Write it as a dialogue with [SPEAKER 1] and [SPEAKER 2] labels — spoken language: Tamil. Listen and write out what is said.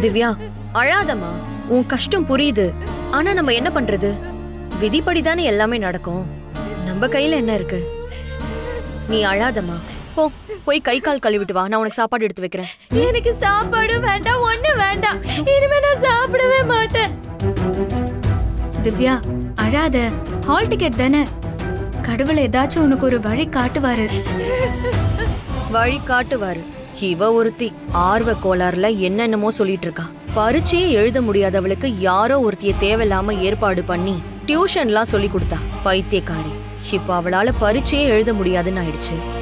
[SPEAKER 1] திவ்யா அழாதம்மா உன் கஷ்டம் புரியுது ஆனா நம்ம என்ன பண்றது விதிப்படி தானே எல்லாமே நடக்கும் நம்ம கையில என்ன இருக்கு நீ அழாதம்மா போ போய் கை கால் கழுவிட்டு வா நான் உனக்கு சாப்பாடு எடுத்து வைக்கிறேன்
[SPEAKER 2] எனக்கு சாப்பாடு வேண்டாம் ஒண்ணு வேண்டாம் இனிமே நான் சாப்பிடவே மாட்டேன்
[SPEAKER 3] திவ்யா அழாத ஹால் டிக்கெட் தானே கடவுள் ஏதாச்சும் உனக்கு ஒரு வழி காட்டுவாரு
[SPEAKER 1] வழி காட்டுவாரு இவ ஒருத்தி ஆர்வ கோளாறுல என்னென்னமோ சொல்லிட்டு இருக்கா பரீட்சையே எழுத முடியாதவளுக்கு யாரோ ஒருத்திய தேவையில்லாம ஏற்பாடு பண்ணி டியூஷன்லாம் சொல்லி கொடுத்தா பைத்தியக்காரி இப்ப அவளால பரீட்சையே எழுத முடியாதுன்னு ஆயிடுச்சு